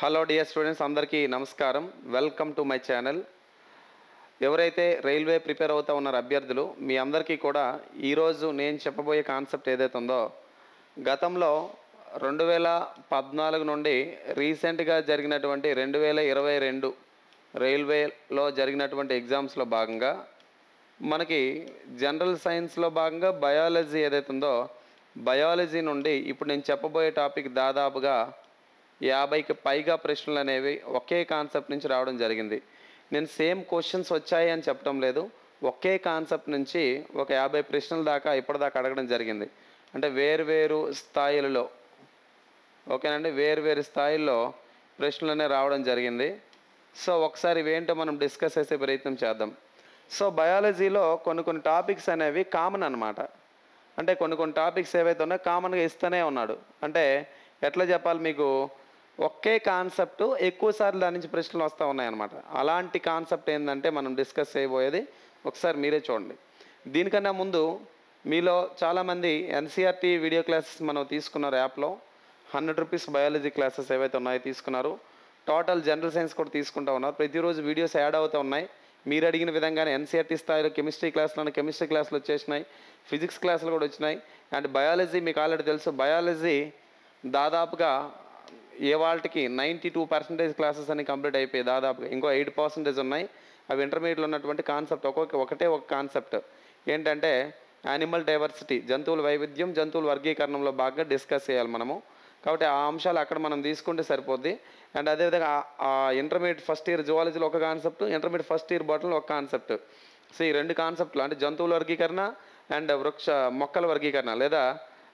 hello dear students అందరికీ నమస్కారం welcome to my channel ఎవరైతే రైల్వే ప్రిపేర్ అవుతా ఉన్నారు అభ్యర్థులు మీ అందరికీ కూడా ఈరోజు నేను చెప్పబోయే కాన్సెప్ట్ ఏదైతే ఉందో గతంలో రెండు వేల పద్నాలుగు నుండి రీసెంట్గా జరిగినటువంటి రెండు వేల ఇరవై రెండు రైల్వేలో జరిగినటువంటి ఎగ్జామ్స్లో భాగంగా మనకి జనరల్ సైన్స్లో భాగంగా బయాలజీ ఏదైతే ఉందో బయాలజీ నుండి ఇప్పుడు నేను చెప్పబోయే టాపిక్ దాదాపుగా యాభైకి పైగా ప్రశ్నలు అనేవి ఒకే కాన్సెప్ట్ నుంచి రావడం జరిగింది నేను సేమ్ క్వశ్చన్స్ వచ్చాయి అని చెప్పడం లేదు ఒకే కాన్సెప్ట్ నుంచి ఒక యాభై ప్రశ్నల దాకా ఇప్పటిదాకా అడగడం జరిగింది అంటే వేరు వేరు స్థాయిలలో ఓకేనండి వేరు వేరు స్థాయిల్లో ప్రశ్నలు అనేవి రావడం జరిగింది సో ఒకసారి ఇవేంటో మనం డిస్కస్ చేసే ప్రయత్నం చేద్దాం సో బయాలజీలో కొన్ని కొన్ని టాపిక్స్ అనేవి కామన్ అన్నమాట అంటే కొన్ని కొన్ని టాపిక్స్ ఏవైతే ఉన్నాయో కామన్గా ఇస్తూనే ఉన్నాడు అంటే ఎట్లా చెప్పాలి మీకు ఒకే కాన్సెప్ట్ ఎక్కువ సార్లు దాని నుంచి ప్రశ్నలు వస్తూ ఉన్నాయన్నమాట అలాంటి కాన్సెప్ట్ ఏంటంటే మనం డిస్కస్ చేయబోయేది ఒకసారి మీరే చూడండి దీనికన్నా ముందు మీలో చాలామంది ఎన్సీఆర్టీ వీడియో క్లాసెస్ మనం తీసుకున్నారు యాప్లో హండ్రెడ్ రూపీస్ బయాలజీ క్లాసెస్ ఏవైతే ఉన్నాయో తీసుకున్నారు టోటల్ జనరల్ సైన్స్ కూడా తీసుకుంటా ఉన్నారు ప్రతిరోజు వీడియోస్ యాడ్ అవుతూ ఉన్నాయి మీరు అడిగిన విధంగానే ఎన్సీఆర్టీ స్థాయిలో కెమిస్ట్రీ క్లాస్లో కెమిస్ట్రీ క్లాసులు వచ్చేసినాయి ఫిజిక్స్ క్లాసులు కూడా వచ్చినాయి అండ్ బయాలజీ మీకు ఆల్రెడీ తెలుసు బయాలజీ దాదాపుగా ఏ వాళ్ళకి నైంటీ టూ పర్సెంటేజ్ క్లాసెస్ అని కంప్లీట్ అయిపోయి దాదాపుగా ఇంకో ఎయిట్ పర్సెంటేజ్ ఉన్నాయి అవి ఇంటర్మీడియట్లో ఉన్నటువంటి కాన్సెప్ట్ ఒక్కొక్క ఒకటే ఒక కాన్సెప్ట్ ఏంటంటే యానిమల్ డైవర్సిటీ జంతువుల వైవిధ్యం జంతువుల వర్గీకరణంలో బాగా డిస్కస్ చేయాలి మనము కాబట్టి ఆ అంశాలు అక్కడ మనం తీసుకుంటే సరిపోద్ది అండ్ అదేవిధంగా ఆ- ఆ ఇంటర్మీడియట్ ఫస్ట్ ఇయర్ జువాలజీలో ఒక కాన్సెప్ట్ ఇంటర్మీడియట్ ఫస్ట్ ఇయర్ బాటల్లో ఒక కాన్సెప్ట్ సో ఈ రెండు కాన్సెప్ట్లు అంటే జంతువుల వర్గీకరణ అండ్ వృక్ష మొక్కల వర్గీకరణ లేదా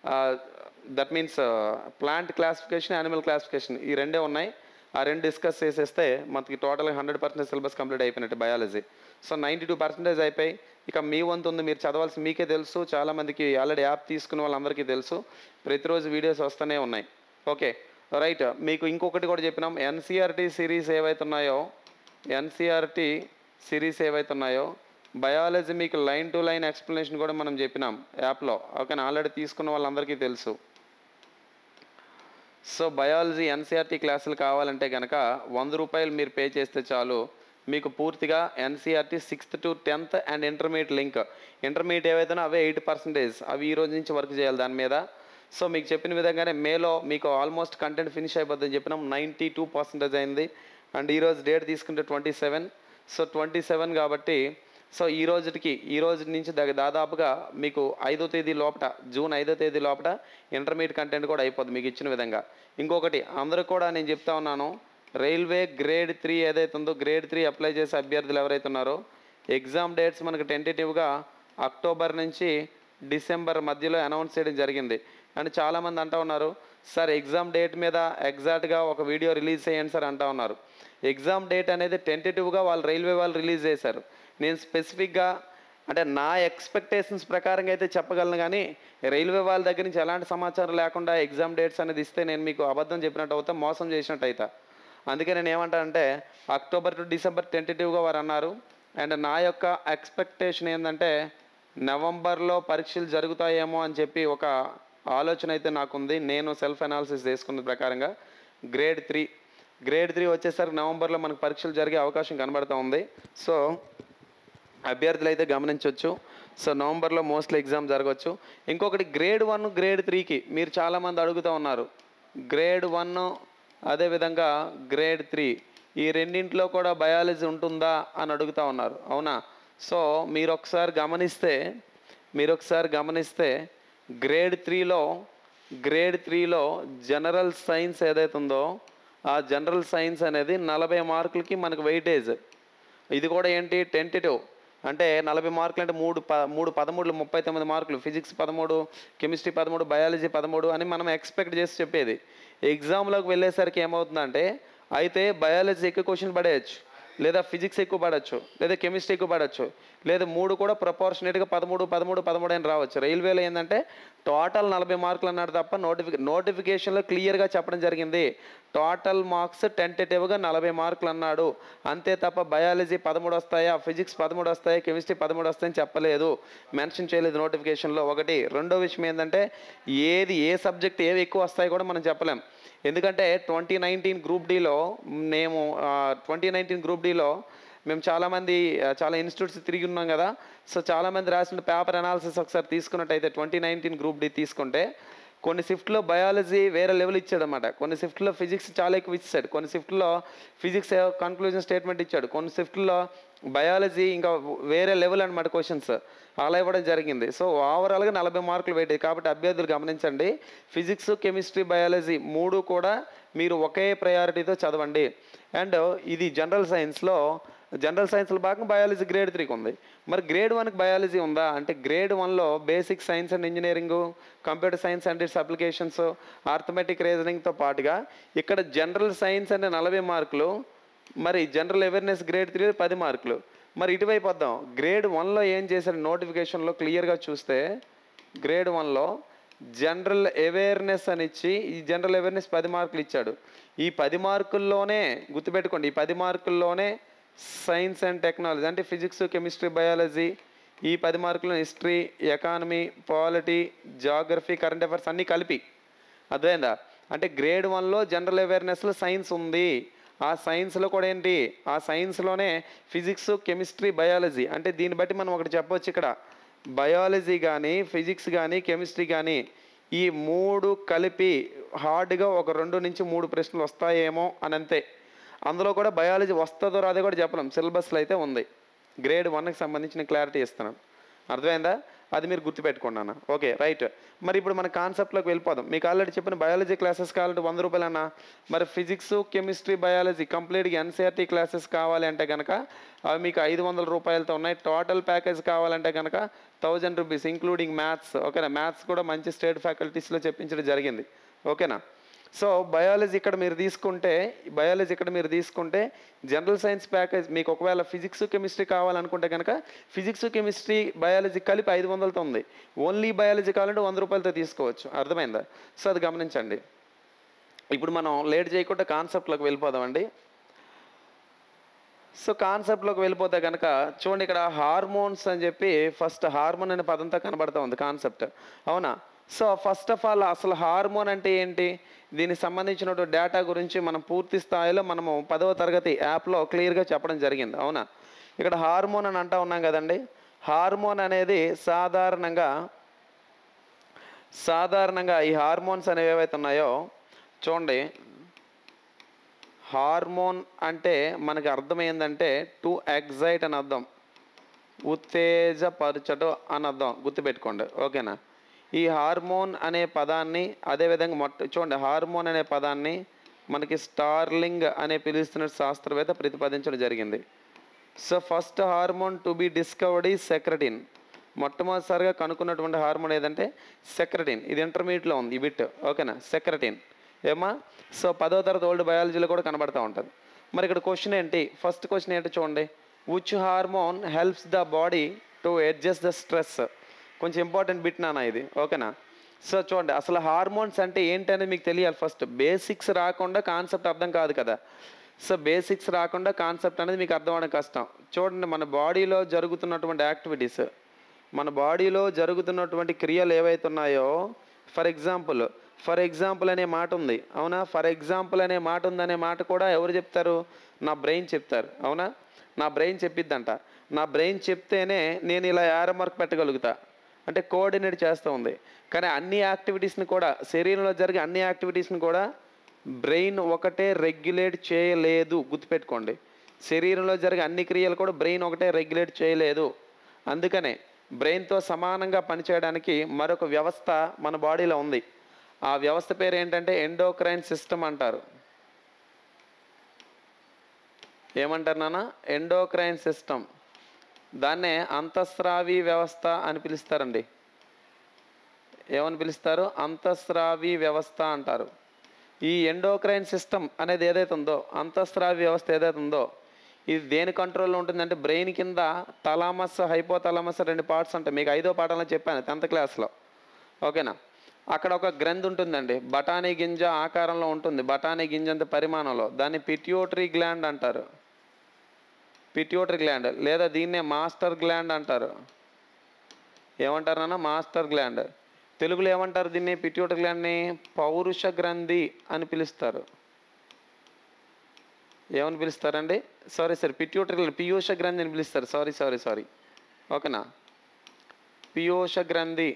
that means plant classification animal classification ఈ రెండే ఉన్నాయి ఆ రెండు డిస్కస్ చేసేస్తే మనకి టోటల్గా హండ్రెడ్ పర్సెంటేజ్ సిలబస్ కంప్లీట్ అయిపోయినట్టు biology so ninety two percentage అయిపోయి ఇక మీ వంతు ఉంది మీరు చదవాల్సి మీకే తెలుసు చాలామందికి ఆల్రెడీ యాప్ తీసుకున్న వాళ్ళందరికీ తెలుసు ప్రతిరోజు వీడియోస్ వస్తూనే ఉన్నాయి ఓకే రైట్ మీకు ఇంకొకటి కూడా చెప్పినాం ఎన్సీఆర్టీ సిరీస్ ఏవైతే ఉన్నాయో ఎన్సీఆర్టీ సిరీస్ ఏవైతే ఉన్నాయో బయాలజీ మీకు లైన్ టు లైన్ ఎక్స్ప్లెనేషన్ కూడా మనం చెప్పినాం యాప్లో ఓకేనా ఆల్రెడీ తీసుకున్న వాళ్ళందరికీ తెలుసు సో బయాలజీ ఎన్సీఆర్టీ క్లాసులు కావాలంటే కనుక వంద రూపాయలు మీరు పే చేస్తే చాలు మీకు పూర్తిగా NCERT sixth to tenth and intermediate link intermediate ఏవైతేనో అవే ఎయిట్ పర్సెంటేజ్ అవి ఈ రోజు నుంచి వర్క్ చేయాలి దాని మీద సో మీకు చెప్పిన విధంగానే మేలో మీకు ఆల్మోస్ట్ కంటెంట్ ఫినిష్ అయిపోద్దని చెప్పినాం నైంటీ టూ పర్సెంటేజ్ అయింది అండ్ ఈ రోజు డేట్ తీసుకుంటే twenty seven so twenty seven కాబట్టి సో ఈ రోజుకి ఈ రోజు నుంచి దగ్గ దాదాపుగా మీకు ఐదో తేదీ లోపల జూన్ ఐదో తేదీ లోపల ఇంటర్మీడియట్ కంటెంట్ కూడా అయిపోద్ది మీకు ఇచ్చిన విధంగా ఇంకొకటి అందరూ కూడా నేను చెప్తా ఉన్నాను రైల్వే గ్రేడ్ త్రీ ఏదైతే ఉందో గ్రేడ్ త్రీ అప్లై చేసే అభ్యర్థులు ఎవరైతే ఉన్నారో ఎగ్జామ్ డేట్స్ మనకు టెంటేటివ్గా అక్టోబర్ నుంచి డిసెంబర్ మధ్యలో అనౌన్స్ చేయడం జరిగింది అండ్ చాలామంది అంటా ఉన్నారు సార్ ఎగ్జామ్ డేట్ మీద ఎగ్జాక్ట్గా ఒక వీడియో రిలీజ్ చేయండి సార్ అంటా ఉన్నారు ఎగ్జామ్ డేట్ అనేది టెంటేటివ్గా వాళ్ళు రైల్వే వాళ్ళు రిలీజ్ చేశారు నేను స్పెసిఫిక్గా అంటే నా ఎక్స్పెక్టేషన్స్ ప్రకారంగా అయితే చెప్పగలను కానీ రైల్వే వాళ్ళ దగ్గర నుంచి ఎలాంటి సమాచారం లేకుండా ఎగ్జామ్ డేట్స్ అనేది ఇస్తే నేను మీకు అబద్ధం చెప్పినట్టు అవుతా మోసం చేసినట్టు అవుతా అందుకే నేను ఏమంటానంటే అక్టోబర్ టు డిసెంబర్ టెంటేటివ్గా వారు అన్నారు అండ్ నా యొక్క ఎక్స్పెక్టేషన్ ఏంటంటే నవంబర్లో పరీక్షలు జరుగుతాయేమో అని చెప్పి ఒక ఆలోచన అయితే నాకుంది నేను సెల్ఫ్ అనాలిసిస్ చేసుకున్న ప్రకారంగా గ్రేడ్ త్రీ గ్రేడ్ త్రీ వచ్చేసరికి నవంబర్లో మనకు పరీక్షలు జరిగే అవకాశం కనబడుతూ ఉంది సో అభ్యర్థులు అయితే గమనించవచ్చు సో నవంబర్లో మోస్ట్లీ ఎగ్జామ్ జరగవచ్చు ఇంకొకటి గ్రేడ్ వన్ గ్రేడ్ త్రీకి మీరు చాలామంది అడుగుతూ ఉన్నారు గ్రేడ్ వన్ అదేవిధంగా గ్రేడ్ త్రీ ఈ రెండింటిలో కూడా బయాలజీ ఉంటుందా అని అడుగుతూ ఉన్నారు అవునా సో మీరు ఒకసారి గమనిస్తే మీరు ఒకసారి గమనిస్తే గ్రేడ్ త్రీలో గ్రేడ్ త్రీలో జనరల్ సైన్స్ ఏదైతే ఉందో ఆ జనరల్ సైన్స్ అనేది నలభై మార్కులకి మనకు వెయిటేజ్ ఇది కూడా ఏంటి టెంటేటివ్ అంటే నలభై మార్కులు అంటే మూడు ప మూడు పదమూడులు ముప్పై తొమ్మిది మార్కులు ఫిజిక్స్ పదమూడు కెమిస్ట్రీ పదమూడు బయాలజీ పదమూడు అని మనం ఎక్స్పెక్ట్ చేసి చెప్పేది ఎగ్జామ్లోకి వెళ్ళేసరికి ఏమవుతుందంటే అయితే బయాలజీ ఎక్కువ క్వశ్చన్ పడేయచ్చు లేదా ఫిజిక్స్ ఎక్కువ పడవచ్చు లేదా కెమిస్ట్రీ ఎక్కువ పడవచ్చు లేదా మూడు కూడా ప్రపోర్షనేట్గా పదమూడు పదమూడు పదమూడు అని రావచ్చు రైల్వేలో ఏంటంటే టోటల్ నలభై మార్కులు అన్నాడు తప్ప నోటిఫికే నోటిఫికేషన్లో క్లియర్గా చెప్పడం జరిగింది టోటల్ మార్క్స్ టెంటేటివ్గా నలభై మార్కులు అన్నాడు అంతే తప్ప బయాలజీ పదమూడు వస్తాయా ఫిజిక్స్ పదమూడు వస్తాయా కెమిస్ట్రీ పదమూడు వస్తాయని చెప్పలేదు మెన్షన్ చేయలేదు నోటిఫికేషన్లో ఒకటి రెండో విషయం ఏంటంటే ఏది ఏ సబ్జెక్ట్ ఏవి ఎక్కువ వస్తాయో కూడా మనం చెప్పలేం ఎందుకంటే ట్వంటీ నైన్టీన్ గ్రూప్ డీలో మేము ట్వంటీ నైన్టీన్ గ్రూప్ డీలో మేము చాలామంది ఆ, చాలా ఇన్స్టిట్యూట్స్ తిరిగి ఉన్నాం కదా సో చాలామంది రాసిన పేపర్ అనాలిసిస్ ఒకసారి తీసుకున్నట్టయితే ట్వంటీ నైన్టీన్ గ్రూప్ డి తీసుకుంటే కొన్ని షిఫ్ట్లో బయాలజీ వేరే లెవెల్ ఇచ్చాడు అనమాట కొన్ని షిఫ్ట్లో ఫిజిక్స్ చాలా ఎక్కువ ఇచ్చాడు కొన్ని షిఫ్ట్లో ఫిజిక్స్ కన్క్లూజన్ స్టేట్మెంట్ ఇచ్చాడు కొన్ని షిఫ్ట్లో బయాలజీ ఇంకా వేరే లెవెల్ అనమాట క్వశ్చన్స్ అలా ఇవ్వడం జరిగింది సో ఓవరాల్గా నలభై మార్కులు వెయిట్ కాబట్టి అభ్యర్థులు గమనించండి ఫిజిక్స్ కెమిస్ట్రీ బయాలజీ మూడు కూడా మీరు ఒకే ప్రయారిటీతో చదవండి అండ్ ఇది జనరల్ సైన్స్లో జనరల్ సైన్స్లో భాగంగా బయాలజీ గ్రేడ్ త్రీకి ఉంది మరి గ్రేడ్ వన్కి బయాలజీ ఉందా అంటే గ్రేడ్ వన్లో basic science and engineering computer science and its applications arithmetic రీజనింగ్తో పాటుగా ఇక్కడ జనరల్ సైన్స్ అంటే నలభై మార్కులు మరి జనరల్ అవేర్నెస్ గ్రేడ్ త్రీ పది మార్కులు మరి ఇటువైపు వద్దాం గ్రేడ్ వన్లో ఏం చేశారు నోటిఫికేషన్లో క్లియర్గా చూస్తే గ్రేడ్ వన్లో జనరల్ అవేర్నెస్ అని ఇచ్చి ఈ జనరల్ అవేర్నెస్ పది మార్కులు ఇచ్చాడు ఈ పది మార్కుల్లోనే గుర్తుపెట్టుకోండి ఈ పది మార్కుల్లోనే సైన్స్ అండ్ టెక్నాలజీ అంటే ఫిజిక్స్ కెమిస్ట్రీ బయాలజీ ఈ పది మార్కులు history economy polity geography current affairs అన్నీ కలిపి అర్థమైందా అంటే గ్రేడ్ వన్లో జనరల్ అవేర్నెస్లో సైన్స్ ఉంది ఆ సైన్స్లో కూడా ఏంటి ఆ సైన్స్లోనే ఫిజిక్స్ కెమిస్ట్రీ బయాలజీ అంటే దీన్ని బట్టి మనం ఒకటి చెప్పొచ్చు ఇక్కడ బయాలజీ కానీ ఫిజిక్స్ కానీ కెమిస్ట్రీ కానీ ఈ మూడు కలిపి హార్డ్గా ఒక రెండు నుంచి మూడు ప్రశ్నలు వస్తాయేమో అని అంతే అందులో కూడా బయాలజీ వస్తుందో రాదో కూడా చెప్పలేం సిలబస్లో అయితే ఉంది గ్రేడ్ వన్కి సంబంధించిన క్లారిటీ ఇస్తున్నాను అర్థమైందా అది మీరు గుర్తుపెట్టుకోండి అన్న ఓకే రైట్ మరి ఇప్పుడు మన కాన్సెప్ట్లోకి వెళ్ళిపోదాం మీకు ఆల్రెడీ చెప్పిన బయాలజీ క్లాసెస్ కావాలంటే వంద రూపాయలు అన్న మరి ఫిజిక్స్ కెమిస్ట్రీ బయాలజీ కంప్లీట్గా ఎన్సీఆర్టీ క్లాసెస్ కావాలి అంటే కనుక అవి మీకు ఐదు వందల రూపాయలతో ఉన్నాయి టోటల్ ప్యాకేజ్ కావాలంటే కనుక థౌజండ్ రూపీస్ ఇంక్లూడింగ్ మ్యాథ్స్ ఓకేనా మ్యాథ్స్ కూడా మంచి స్టేట్ ఫ్యాకల్టీస్లో చెప్పించడం జరిగింది ఓకేనా సో బయాలజీ ఇక్కడ మీరు తీసుకుంటే బయాలజీ ఇక్కడ మీరు తీసుకుంటే జనరల్ సైన్స్ ప్యాకేజ్ మీకు ఒకవేళ ఫిజిక్స్ కెమిస్ట్రీ కావాలనుకుంటే కనుక ఫిజిక్స్ కెమిస్ట్రీ బయాలజీ కలిపి ఐదు వందలతో ఉంది ఓన్లీ బయాలజీ కావాలంటే వంద రూపాయలతో తీసుకోవచ్చు అర్థమైందా సో అది గమనించండి ఇప్పుడు మనం లేట్ చేయకుండా కాన్సెప్ట్లోకి వెళ్ళిపోదామండి సో కాన్సెప్ట్లోకి వెళ్ళిపోతే కనుక చూడండి ఇక్కడ హార్మోన్స్ అని చెప్పి ఫస్ట్ హార్మోన్ అనే పదంతో కనబడతా ఉంది కాన్సెప్ట్ అవునా సో ఫస్ట్ ఆఫ్ ఆల్ అసలు హార్మోన్ అంటే ఏంటి దీనికి సంబంధించినటువంటి డేటా గురించి మనం పూర్తి స్థాయిలో మనము పదవ తరగతి యాప్లో క్లియర్గా చెప్పడం జరిగింది అవునా ఇక్కడ హార్మోన్ అని అంటా ఉన్నాం కదండి హార్మోన్ అనేది సాధారణంగా సాధారణంగా ఈ హార్మోన్స్ అనేవి ఏవైతే ఉన్నాయో చూడండి హార్మోన్ అంటే మనకి అర్థం ఏంటంటే టు ఎగ్జైట్ అని అర్థం ఉత్తేజపరచడం అని అర్థం గుర్తుపెట్టుకోండి ఓకేనా ఈ హార్మోన్ అనే పదాన్ని అదేవిధంగా మొట్ట చూడండి హార్మోన్ అనే పదాన్ని మనకి స్టార్లింగ్ అనే పిలుస్తున్న శాస్త్రవేత్త ప్రతిపాదించడం జరిగింది so first hormone to be discovered ఈ సెక్రటిన్ మొట్టమొదటిసారిగా కనుక్కున్నటువంటి హార్మోన్ ఏదంటే సెక్రటిన్ ఇది ఇంటర్మీడియట్లో ఉంది ఈ బిట్ ఓకేనా సెక్రటిన్ ఏమా సో పదో తరగతి ఓల్డ్ బయాలజీలో కూడా కనబడతా ఉంటుంది మరి ఇక్కడ క్వశ్చన్ ఏంటి ఫస్ట్ క్వశ్చన్ ఏంటో చూడండి which hormone helps the body to adjust the stress కొంచెం ఇంపార్టెంట్ బిట్ నాన్న ఇది ఓకేనా సో చూడండి అసలు హార్మోన్స్ అంటే ఏంటి అనేది మీకు తెలియాలి ఫస్ట్ బేసిక్స్ రాకుండా కాన్సెప్ట్ అర్థం కాదు కదా సో బేసిక్స్ రాకుండా కాన్సెప్ట్ అనేది మీకు అర్థం అవడం కష్టం చూడండి మన బాడీలో జరుగుతున్నటువంటి యాక్టివిటీస్ మన బాడీలో జరుగుతున్నటువంటి క్రియలు ఏవైతే ఉన్నాయో ఫర్ ఎగ్జాంపుల్ ఫర్ ఎగ్జాంపుల్ అనే మాట ఉంది అవునా ఫర్ ఎగ్జాంపుల్ అనే మాట ఉందనే మాట కూడా ఎవరు చెప్తారు నా బ్రెయిన్ చెప్తారు అవునా నా బ్రెయిన్ చెప్పిద్దంట నా బ్రెయిన్ చెప్తేనే నేను ఇలా యారో మార్క్ పెట్టగలుగుతా అంటే కోఆర్డినేట్ చేస్తూ ఉంది కానీ అన్ని యాక్టివిటీస్ని కూడా శరీరంలో జరిగే అన్ని యాక్టివిటీస్ని కూడా బ్రెయిన్ ఒకటే రెగ్యులేట్ చేయలేదు గుర్తుపెట్టుకోండి శరీరంలో జరిగే అన్ని క్రియలు కూడా బ్రెయిన్ ఒకటే రెగ్యులేట్ చేయలేదు అందుకనే బ్రెయిన్తో సమానంగా పనిచేయడానికి మరొక వ్యవస్థ మన బాడీలో ఉంది ఆ వ్యవస్థ పేరు ఏంటంటే ఎండోక్రైన్ సిస్టమ్ అంటారు ఏమంటారు నాన్న ఎండోక్రైన్ సిస్టమ్ దాన్నే అంతఃస్రావి వ్యవస్థ అని పిలుస్తారండి ఏమని పిలుస్తారు అంతఃస్రావి వ్యవస్థ అంటారు ఈ ఎండోక్రైన్ సిస్టమ్ అనేది ఏదైతే ఉందో అంతఃస్రావి వ్యవస్థ ఏదైతే ఉందో ఇది దేని కంట్రోల్లో ఉంటుందంటే బ్రెయిన్ కింద తలామస్ హైపోతలామస్ రెండు పార్ట్స్ ఉంటాయి మీకు ఐదో పాఠంలో చెప్పాను టెన్త్ క్లాస్లో ఓకేనా అక్కడ ఒక గ్రంథి ఉంటుందండి బఠానీ గింజ ఆకారంలో ఉంటుంది బఠానీ గింజ అంత పరిమాణంలో దాన్ని పిట్యూటరీ గ్లాండ్ అంటారు పిట్యూటరీ గ్లాండ్ లేదా దీన్నే మాస్టర్ గ్లాండ్ అంటారు ఏమంటారు నాన్న మాస్టర్ గ్లాండ్ తెలుగులో ఏమంటారు దీన్ని పిట్యూటరీ గ్లాండ్ని పౌరుష గ్రంథి అని పిలుస్తారు ఏమని పిలుస్తారండి సారీ సార్ పిట్యూటరీ పీయూష గ్రంథి అని పిలుస్తారు సారీ సారీ సారీ ఓకేనా పీయూష గ్రంథి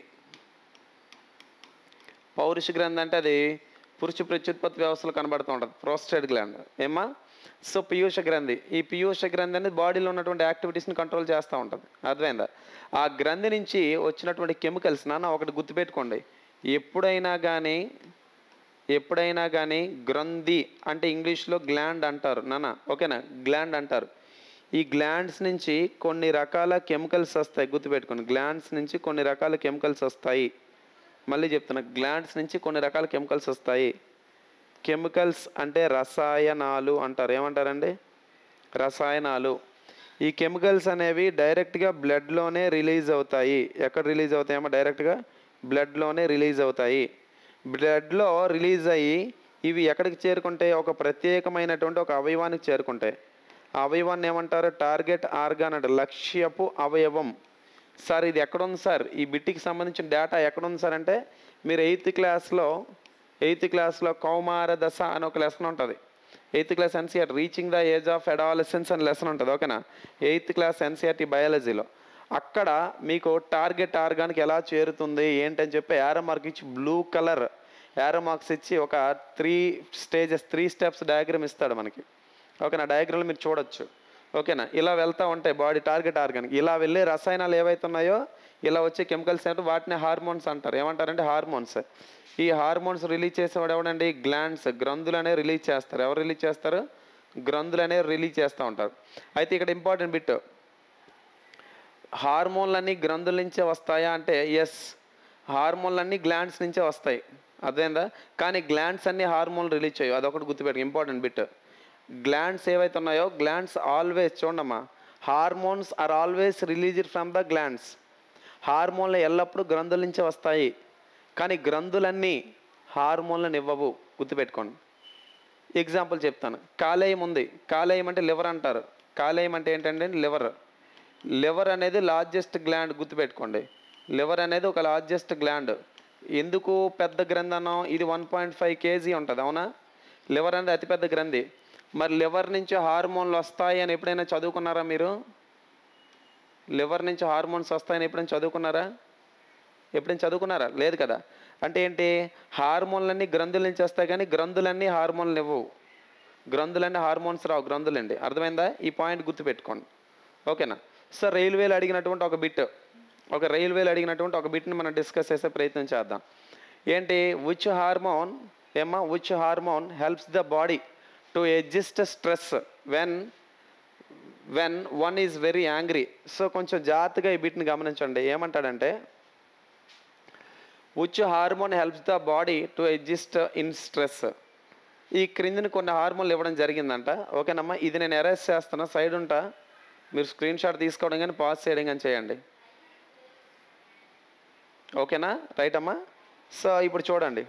పౌరుష గ్రంథి అంటే అది పురుష ప్రత్యుత్పత్తి వ్యవస్థలో కనబడుతూ ఉంటుంది ప్రోస్టేట్ గ్లాండ్ ఏమా సో పీయూష గ్రంథి ఈ పీయూష గ్రంథి అనేది బాడీలో ఉన్నటువంటి యాక్టివిటీస్ని కంట్రోల్ చేస్తూ ఉంటుంది అర్థమైందా ఆ గ్రంథి నుంచి వచ్చినటువంటి కెమికల్స్ నాన్న ఒకటి గుర్తుపెట్టుకోండి ఎప్పుడైనా కానీ ఎప్పుడైనా కానీ గ్రంథి అంటే ఇంగ్లీష్లో గ్లాండ్ అంటారు నాన్న ఓకేనా గ్లాండ్ అంటారు ఈ గ్లాండ్స్ నుంచి కొన్ని రకాల కెమికల్స్ వస్తాయి గుర్తుపెట్టుకోండి గ్లాండ్స్ నుంచి కొన్ని రకాల కెమికల్స్ వస్తాయి మళ్ళీ చెప్తున్నా గ్లాండ్స్ నుంచి కొన్ని రకాల కెమికల్స్ వస్తాయి కెమికల్స్ అంటే రసాయనాలు అంటారు ఏమంటారండి రసాయనాలు ఈ కెమికల్స్ అనేవి డైరెక్ట్గా బ్లడ్లోనే రిలీజ్ అవుతాయి ఎక్కడ రిలీజ్ అవుతాయేమో డైరెక్ట్గా బ్లడ్లోనే రిలీజ్ అవుతాయి బ్లడ్లో రిలీజ్ అయ్యి ఇవి ఎక్కడికి చేరుకుంటాయి ఒక ప్రత్యేకమైనటువంటి ఒక అవయవానికి చేరుకుంటాయి ఆ అవయవాన్ని ఏమంటారు టార్గెట్ ఆర్గాన్ అంటే లక్ష్యపు అవయవం సార్ ఇది ఎక్కడుంది సార్ ఈ బిట్టికి సంబంధించిన డేటా ఎక్కడుంది సార్ అంటే మీరు ఎయిత్ క్లాస్లో ఎయిత్ క్లాస్లో కౌమార దశ అని ఒక లెసన్ ఉంటుంది eighth class NCERT reaching the age of adolescence అని లెసన్ ఉంటుంది ఓకేనా ఎయిత్ క్లాస్ ఎన్సీఆర్టీ బయాలజీలో అక్కడ మీకు టార్గెట్ ఆర్గానికి ఎలా చేరుతుంది ఏంటని చెప్పి యారో మార్క్ ఇచ్చి బ్లూ కలర్ యారో మార్క్స్ ఇచ్చి ఒక three stages three steps diagram ఇస్తాడు మనకి ఓకేనా డయాగ్రామ్లో మీరు చూడొచ్చు ఓకేనా ఇలా వెళ్తూ ఉంటాయి బాడీ టార్గెట్ ఆర్గానికి ఇలా వెళ్ళే రసాయనాలు ఏవైతే ఉన్నాయో ఇలా వచ్చే కెమికల్స్ అంటే వాటిని హార్మోన్స్ అంటారు ఏమంటారంటే హార్మోన్స్ ఈ హార్మోన్స్ రిలీజ్ చేసేవాడు ఎవడండి గ్లాండ్స్ గ్రంథులు అనేవి రిలీజ్ చేస్తారు ఎవరు రిలీజ్ చేస్తారు గ్రంథులు అనేవి రిలీజ్ చేస్తూ ఉంటారు అయితే ఇక్కడ ఇంపార్టెంట్ బిట్ హార్మోన్లన్నీ గ్రంథుల నుంచే వస్తాయా అంటే ఎస్ హార్మోన్లన్నీ గ్లాండ్స్ నుంచే వస్తాయి అదేందా కానీ గ్లాండ్స్ అన్ని హార్మోన్లు రిలీజ్ చేయవు అదొకటి గుర్తుపెట్టు ఇంపార్టెంట్ బిట్ గ్లాండ్స్ ఏవైతే ఉన్నాయో గ్లాండ్స్ ఆల్వేస్ చూడమ్మా hormones are always released from the glands హార్మోన్లు ఎల్లప్పుడూ గ్రంథుల నుంచే వస్తాయి కానీ గ్రంథులన్నీ హార్మోన్లను ఇవ్వవు గుర్తుపెట్టుకోండి ఎగ్జాంపుల్ చెప్తాను కాలేయం ఉంది కాలేయం అంటే లివర్ అంటారు కాలేయం అంటే ఏంటంటే లివర్ లివర్ అనేది లార్జెస్ట్ గ్లాండ్ గుర్తుపెట్టుకోండి లివర్ అనేది ఒక లార్జెస్ట్ గ్లాండ్ ఎందుకు పెద్ద గ్రంథి అన్నాం ఇది వన్ పాయింట్ ఫైవ్ కేజీ ఉంటుంది అవునా లివర్ అనేది అతిపెద్ద గ్రంథి మరి లివర్ నుంచి హార్మోన్లు వస్తాయి అని ఎప్పుడైనా చదువుకున్నారా మీరు లివర్ నుంచి హార్మోన్స్ వస్తాయని ఎప్పుడైనా చదువుకున్నారా ఎప్పుడైనా చదువుకున్నారా లేదు కదా అంటే ఏంటి హార్మోన్లన్నీ గ్రంథుల నుంచి వస్తాయి కానీ గ్రంథులన్నీ హార్మోన్లు ఇవ్వవు గ్రంథులన్నీ హార్మోన్స్ రావు గ్రంథులండి అర్థమైందా ఈ పాయింట్ గుర్తుపెట్టుకోండి ఓకేనా సో రైల్వేలు అడిగినటువంటి ఒక బిట్ ఒక రైల్వేలు అడిగినటువంటి ఒక బిట్ని మనం డిస్కస్ చేసే ప్రయత్నం చేద్దాం ఏంటి విచ్ హార్మోన్ ఏమ్మా which hormone helps the body to adjust stress when when one is very angry so కొంచెం జాగ్రత్తగా ఈ బిట్ని గమనించండి ఏమంటాడంటే which hormone helps the body to adjust in stress ఈ క్రిందిని కొన్ని హార్మోన్లు ఇవ్వడం జరిగిందంట ఓకేనమ్మా ఇది నేను ఎరేస్ చేస్తున్నా సైడ్ ఉంటా మీరు స్క్రీన్ షాట్ తీసుకోవడం కానీ పాస్ చేయడం కానీ చేయండి ఓకేనా రైట్ అమ్మా సో ఇప్పుడు చూడండి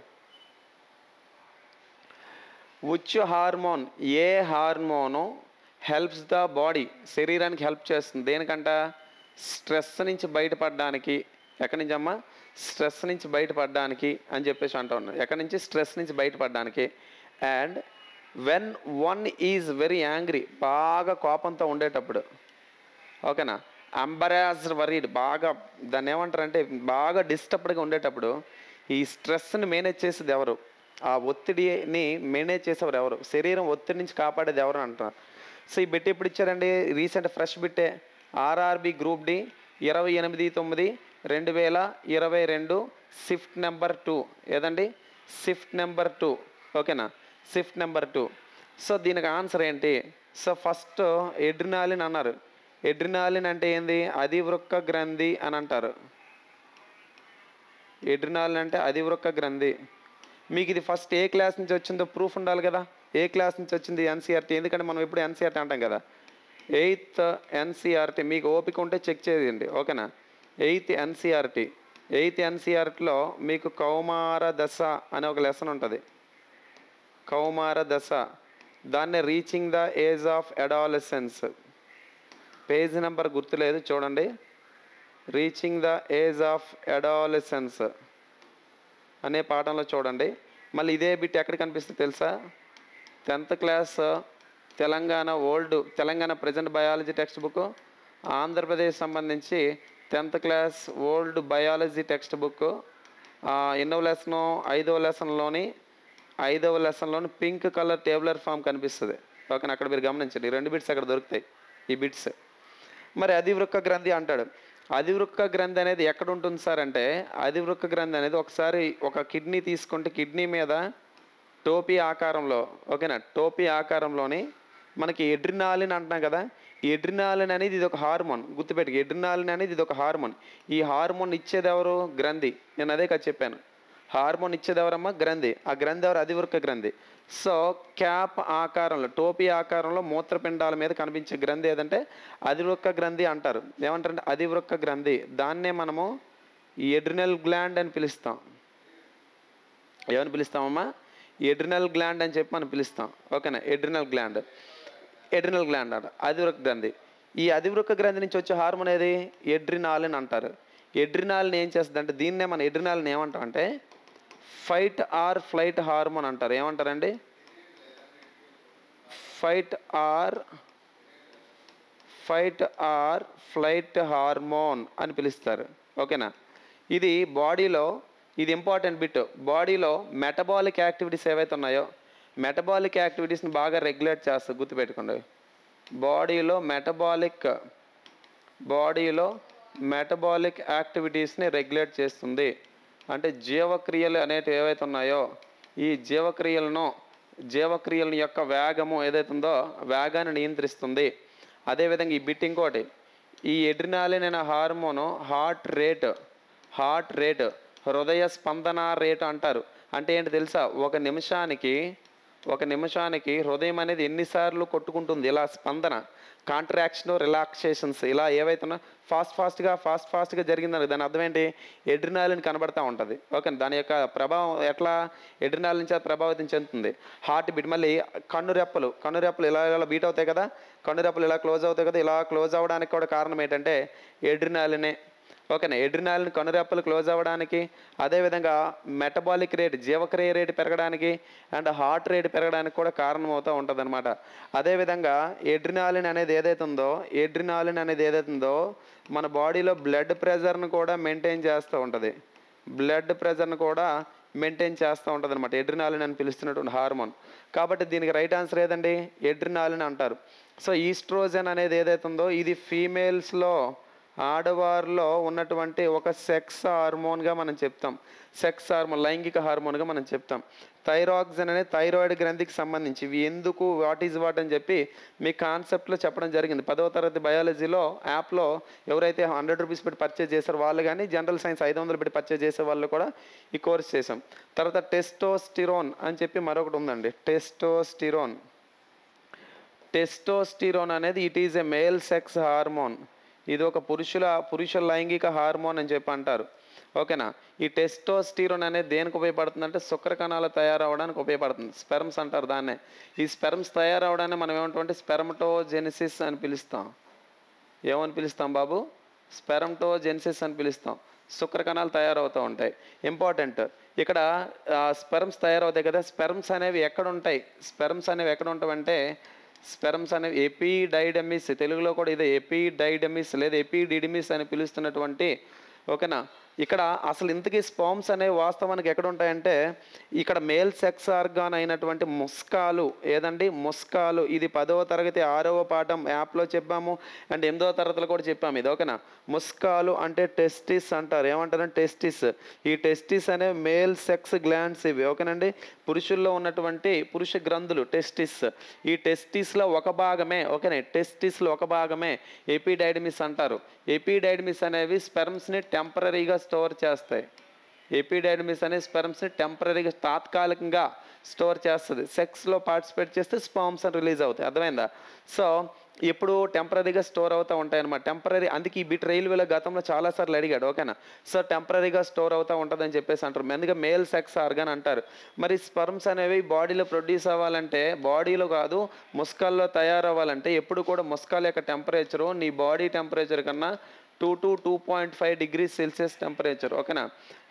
ఉచ్ హార్మోన్ ఏ హార్మోను హెల్ప్స్ ద బాడీ శరీరానికి హెల్ప్ చేస్తుంది దేనికంట స్ట్రెస్ నుంచి బయటపడడానికి ఎక్కడి నుంచి అమ్మా స్ట్రెస్ నుంచి బయటపడడానికి అని చెప్పేసి అంటూ ఉన్నారు ఎక్కడి నుంచి స్ట్రెస్ నుంచి బయటపడడానికి and when one is very angry బాగా కోపంతో ఉండేటప్పుడు ఓకేనా అంబరాజ్డ్ వరీడ్ బాగా దాన్ని ఏమంటారంటే బాగా డిస్టర్బ్డ్గా ఉండేటప్పుడు ఈ స్ట్రెస్ని మేనేజ్ చేసేది ఎవరు ఆ ఒత్తిడిని మేనేజ్ చేసేవారు ఎవరు శరీరం ఒత్తిడి నుంచి కాపాడేది ఎవరు అంటారు సో ఈ బిట్ ఎప్పుడు ఇచ్చారండి రీసెంట్ ఫ్రెష్ బిట్టే ఆర్ఆర్బి గ్రూప్ డి ఇరవై ఎనిమిది తొమ్మిది రెండు వేల ఇరవై రెండు షిఫ్ట్ నెంబర్ టూ ఏదండి షిఫ్ట్ నెంబర్ టూ ఓకేనా షిఫ్ట్ నెంబర్ టూ సో దీనికి ఆన్సర్ ఏంటి సో ఫస్ట్ ఎడ్రినాలిన్ అన్నారు ఎడ్రినాలిన్ అంటే ఏంది అధివృక్క గ్రంథి అని అంటారు ఎడ్రినాలిన్ అంటే అధివృక్క గ్రంథి మీకు ఇది ఫస్ట్ ఏ క్లాస్ నుంచి వచ్చిందో ప్రూఫ్ ఉండాలి కదా ఏ క్లాస్ నుంచి వచ్చింది ఎన్సీఆర్టీ ఎందుకంటే మనం ఎప్పుడు ఎన్సీఆర్టీ అంటాం కదా ఎయిత్ ఎన్సీఆర్టీ మీకు ఓపిక ఉంటే చెక్ చేయండి ఓకేనా ఎయిత్ ఎన్సీఆర్టీ ఎయిత్ ఎన్సీఆర్టీలో మీకు కౌమార దశ అనే ఒక లెసన్ ఉంటుంది కౌమార దశ దాన్ని reaching the age of adolescence page number గుర్తులేదు చూడండి reaching the age of adolescence అనే పాఠంలో చూడండి మళ్ళీ ఇదే బిట్ ఎక్కడ కనిపిస్తుంది తెలుసా tenth class Telangana old Telangana present biology text book Andhra Pradesh సంబంధించి tenth class old biology text book ఎన్నో లెసన్ ఐదవ లెసన్లోని ఐదవ లెసన్లోని పింక్ కలర్ టేబులర్ ఫామ్ కనిపిస్తుంది ఓకేనా అక్కడ మీరు గమనించండి ఈ రెండు బిట్స్ అక్కడ దొరుకుతాయి ఈ బిట్స్ మరి అధివృక్క గ్రంథి అంటాడు అధివృక్క గ్రంథి అనేది ఎక్కడ ఉంటుంది సార్ అంటే అధివృక్క గ్రంథి అనేది ఒకసారి ఒక కిడ్నీ తీసుకుంటే కిడ్నీ మీద టోపీ ఆకారంలో ఓకేనా టోపీ ఆకారంలోని మనకి ఎడ్రినాలిన్ అంటున్నాం కదా ఈ ఎడ్రినాలిన్ అనేది ఇది ఒక హార్మోన్ గుర్తుపెట్టుకు ఎడ్రినాలిన్ అనేది ఇది ఒక హార్మోన్ ఈ హార్మోన్ ఇచ్చేది ఎవరు గ్రంథి నేను అదే కదా చెప్పాను హార్మోన్ ఇచ్చేది ఎవరమ్మా గ్రంథి ఆ గ్రంథి ఎవరు అధివృక్క గ్రంథి సో క్యాప్ ఆకారంలో టోపీ ఆకారంలో మూత్రపిండాల మీద కనిపించే గ్రంథి ఏదంటే అధివృక్క గ్రంథి అంటారు ఏమంటారంటే అధివృక్క గ్రంథి దాన్నే మనము ఎడ్రినల్ గ్లాండ్ అని పిలుస్తాం ఏమని పిలుస్తామమ్మా ఎడ్రినల్ గ్లాండ్ అని చెప్పి మనం పిలుస్తాం ఓకేనా ఎడ్రినల్ గ్లాండ్ ఎడ్రినల్ గ్లాండ్ అంట అధివృక్క గ్రంథి ఈ అధివృక్క గ్రంథి నుంచి వచ్చే హార్మోన్ ఏది ఎడ్రినాలిన్ అంటారు ఎడ్రినాలిన్ ఏం చేస్తుంది అంటే దీన్నే మన ఎడ్రినాలిన్ ఏమంటాం అంటే ఫైట్ ఆర్ ఫ్లైట్ హార్మోన్ అంటారు ఏమంటారండి fight or fight or flight hormone అని పిలుస్తారు ఓకేనా ఇది బాడీలో ఇది ఇంపార్టెంట్ బిట్ బాడీలో మెటబాలిక్ యాక్టివిటీస్ ఏవైతే ఉన్నాయో మెటబాలిక్ యాక్టివిటీస్ని బాగా రెగ్యులేట్ చేస్తుంది గుర్తుపెట్టుకోండి బాడీలో మెటబాలిక్ బాడీలో మెటబాలిక్ యాక్టివిటీస్ని రెగ్యులేట్ చేస్తుంది అంటే జీవక్రియలు అనేటివి ఏవైతే ఉన్నాయో ఈ జీవక్రియలను జీవక్రియల యొక్క వేగము ఏదైతే ఉందో వేగాన్ని నియంత్రిస్తుంది అదేవిధంగా ఈ బిట్ ఇంకోటి ఈ ఎడ్రినాలిన్ అనే hormone heart rate heart rate హృదయ స్పందన రేట్ అంటారు అంటే ఏంటి తెలుసా ఒక నిమిషానికి ఒక నిమిషానికి హృదయం అనేది ఎన్నిసార్లు కొట్టుకుంటుంది ఇలా స్పందన కాంట్రాక్షన్ రిలాక్సేషన్స్ ఇలా ఏవైతున్నా ఫాస్ట్ ఫాస్ట్గా ఫాస్ట్ ఫాస్ట్గా జరిగిందని దాని అర్థం ఏంటి ఎడ్రినాలిన్ కనబడతా ఉంటుంది ఓకే దాని యొక్క ప్రభావం ఎట్లా ఎడ్రినాలిన్ చేత ప్రభావితం చెందుతుంది హార్ట్ బీట్ మళ్ళీ కన్ను రెప్పలు కన్ను రెప్పలు ఇలా ఇలా బీట్ అవుతాయి కదా కన్ను రెప్పలు ఇలా క్లోజ్ అవుతాయి కదా ఇలా క్లోజ్ అవ్వడానికి కూడా కారణం ఏంటంటే ఎడ్రినాలినే ఓకేనా ఎడ్రినాలిన్ కనురెప్పలు క్లోజ్ అవ్వడానికి అదేవిధంగా మెటబాలిక్ రేట్ జీవక్రియ రేటు పెరగడానికి అండ్ హార్ట్ రేట్ పెరగడానికి కూడా కారణమవుతూ ఉంటుంది అనమాట అదేవిధంగా ఎడ్రినాలిన్ అనేది ఏదైతే ఉందో ఎడ్రినాలిన్ అనేది ఏదైతే ఉందో మన బాడీలో బ్లడ్ ప్రెషర్ను కూడా మెయింటైన్ చేస్తూ ఉంటుంది బ్లడ్ ప్రెషర్ను కూడా మెయింటైన్ చేస్తూ ఉంటుంది అనమాట ఎడ్రినాలిన్ అని పిలుస్తున్నటువంటి హార్మోన్ కాబట్టి దీనికి రైట్ ఆన్సర్ ఏదండి ఎడ్రినాలిన్ అంటారు సో ఈస్ట్రోజన్ అనేది ఏదైతే ఉందో ఇది ఫీమేల్స్లో ఆడవారిలో ఉన్నటువంటి ఒక సెక్స్ హార్మోన్గా మనం చెప్తాం సెక్స్ హార్మోన్ లైంగిక హార్మోన్గా మనం చెప్తాం థైరాక్సిన్ అనేది థైరాయిడ్ గ్రంథికి సంబంధించి ఇవి ఎందుకు వాట్ ఈజ్ వాట్ అని చెప్పి మీ కాన్సెప్ట్లో చెప్పడం జరిగింది పదవ తరగతి బయాలజీలో యాప్లో ఎవరైతే హండ్రెడ్ రూపీస్ పెట్టి పర్చేజ్ చేశారో వాళ్ళు కానీ జనరల్ సైన్స్ ఐదు వందలు పెట్టి పర్చేజ్ చేసే వాళ్ళు కూడా ఈ కోర్స్ చేసాం తర్వాత టెస్టోస్టిరోన్ అని చెప్పి మరొకటి ఉందండి టెస్టోస్టిరోన్ టెస్టోస్టిరోన్ అనేది it is a male sex hormone ఇది ఒక పురుషుల పురుష లైంగిక హార్మోన్ అని చెప్పి అంటారు ఓకేనా ఈ టెస్టోస్టిరోన్ అనేది దేనికి ఉపయోగపడుతుంది అంటే శుక్ర కణాలు తయారవడానికి ఉపయోగపడుతుంది స్పెర్మ్స్ అంటారు దాన్నే ఈ స్పెర్మ్స్ తయారవడాన్ని మనం ఏమంటామంటే స్పెర్మటోజెనిసిస్ అని పిలుస్తాం ఏమని పిలుస్తాం బాబు స్పెరమ్టోజెన్సిస్ అని పిలుస్తాం శుక్ర కణాలు తయారవుతూ ఉంటాయి ఇంపార్టెంట్ ఇక్కడ స్పెర్మ్స్ తయారవుతాయి కదా స్పెర్మ్స్ అనేవి ఎక్కడ ఉంటాయి స్పెర్మ్స్ అనేవి ఎక్కడ ఉంటాయంటే స్పెర్మ్స్ అనేవి ఎపిడైడమిస్ తెలుగులో కూడా ఇదే ఎపిడైడమిస్ లేదా ఎపిడిడిమిస్ అని పిలుస్తున్నటువంటి ఓకేనా ఇక్కడ అసలు ఇంతకీ స్పామ్స్ అనేవి వాస్తవానికి ఎక్కడ ఉంటాయంటే ఇక్కడ మేల్ సెక్స్ ఆర్గాన్ అయినటువంటి ముస్కాలు ఏదండి ముస్కాలు ఇది పదవ తరగతి ఆరవ పాఠం యాప్లో చెప్పాము అండ్ ఎనిమిదవ తరగతిలో కూడా చెప్పాము ఇది ఓకేనా ముస్కాలు అంటే టెస్టిస్ అంటారు ఏమంటారంటే టెస్టిస్ ఈ టెస్టిస్ అనే మేల్ సెక్స్ గ్లాండ్స్ ఇవి ఓకేనండి పురుషుల్లో ఉన్నటువంటి పురుష గ్రంథులు టెస్టిస్ ఈ టెస్టిస్లో ఒక భాగమే ఓకేనే టెస్టిస్లో ఒక భాగమే ఎపిడైడమిస్ అంటారు ఎపిడైడమిస్ అనేవి స్పెర్మ్స్ని టెంపరీగా స్టోర్ చేస్తాయి ఎపిడైడమిస్ అనే స్పెర్మ్స్ని టెంపరీగా తాత్కాలికంగా స్టోర్ చేస్తుంది సెక్స్లో పార్టిసిపేట్ చేస్తే స్పామ్స్ అని రిలీజ్ అవుతాయి అర్థమైందా సో ఎప్పుడు టెంపరీగా స్టోర్ అవుతూ ఉంటాయి అనమాట టెంపరీ అందుకే ఈ బిట్ రైల్వేలో గతంలో చాలాసార్లు అడిగాడు ఓకేనా సో టెంపరీగా స్టోర్ అవుతూ ఉంటుందని చెప్పేసి అంటారు ఎందుకంటే మేల్ సెక్స్ ఆర్గాన్ అంటారు మరి స్పర్మ్స్ అనేవి బాడీలో ప్రొడ్యూస్ అవ్వాలంటే బాడీలో కాదు ముస్కాల్లో తయారవ్వాలంటే ఎప్పుడు కూడా ముస్కాల్ యొక్క టెంపరేచరు నీ బాడీ టెంపరేచర్ కన్నా two to two point five degree Celsius temperature ఓకేనా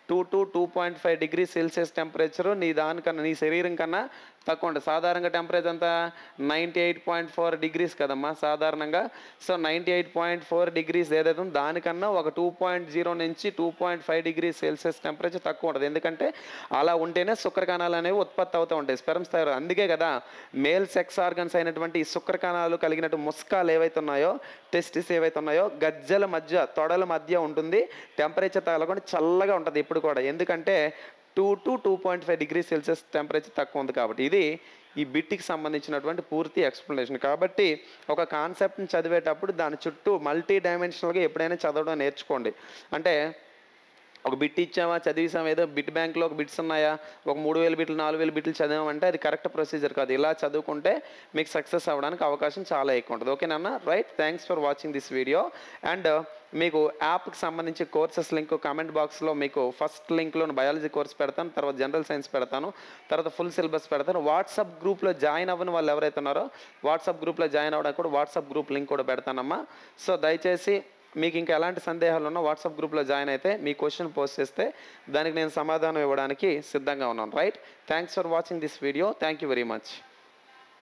two to two point five degree Celsius temperature నీ దానికన్నా నీ శరీరం కన్నా తక్కువ ఉంటుంది సాధారణంగా టెంపరేచర్ అంతా ninety eight point four degrees కదమ్మా సాధారణంగా so ninety eight point four degrees ఏదైతే ఉందో దానికన్నా ఒక టూ పాయింట్ జీరో నుంచి two point five degree Celsius temperature తక్కువ ఉంటుంది ఎందుకంటే అలా ఉంటేనే శుక్ర కణాలు అనేవి ఉత్పత్తి అవుతూ ఉంటాయి స్పెరమ్స్ తయారు అందుకే కదా మేల్ సెక్స్ ఆర్గన్స్ అయినటువంటి ఈ శుక్ర కణాలు కలిగినట్టు ముస్కాలు ఏవైతే ఉన్నాయో టెస్టిస్ ఏవైతే ఉన్నాయో గజ్జల మధ్య తొడల మధ్య ఉంటుంది టెంపరేచర్ తగలకుండా చల్లగా ఉంటుంది ఇప్పుడు కూడా ఎందుకంటే two to two point five degree Celsius temperature తక్కువ ఉంది కాబట్టి ఇది ఈ బిట్టికి సంబంధించినటువంటి పూర్తి ఎక్స్ప్లెనేషన్ కాబట్టి ఒక కాన్సెప్ట్ని చదివేటప్పుడు దాని చుట్టూ మల్టీ డైమెన్షనల్గా ఎప్పుడైనా చదవడం నేర్చుకోండి అంటే ఒక బిట్ ఇచ్చామా చదివిసాం ఏదో బిట్ బ్యాంక్లో ఒక బిట్స్ ఉన్నాయా ఒక మూడు వేల బిట్లు నాలుగు వేల బిట్లు చదివామంటే అది కరెక్ట్ ప్రొసీజర్ కాదు ఇలా చదువుకుంటే మీకు సక్సెస్ అవ్వడానికి అవకాశం చాలా ఎక్కువ ఉంటుంది ఓకేనా right thanks for watching this video and మీకు యాప్కి సంబంధించి కోర్సెస్ లింక్ కామెంట్ బాక్స్లో మీకు ఫస్ట్ లింక్లో బయాలజీ కోర్స్ పెడతాను తర్వాత జనరల్ సైన్స్ పెడతాను తర్వాత ఫుల్ సిలబస్ పెడతాను వాట్సాప్ గ్రూప్లో జాయిన్ అవ్వని వాళ్ళు ఎవరైతే ఉన్నారో వాట్సాప్ గ్రూప్లో జాయిన్ అవ్వడానికి కూడా వాట్సాప్ గ్రూప్ లింక్ కూడా పెడతానమ్మా సో దయచేసి మీకు ఇంకా ఎలాంటి సందేహాలు ఉన్నా వాట్సాప్ గ్రూప్లో జాయిన్ అయితే మీ క్వశ్చన్ పోస్ట్ చేస్తే దానికి నేను సమాధానం ఇవ్వడానికి సిద్ధంగా ఉన్నాను right thanks for watching this video thank you very much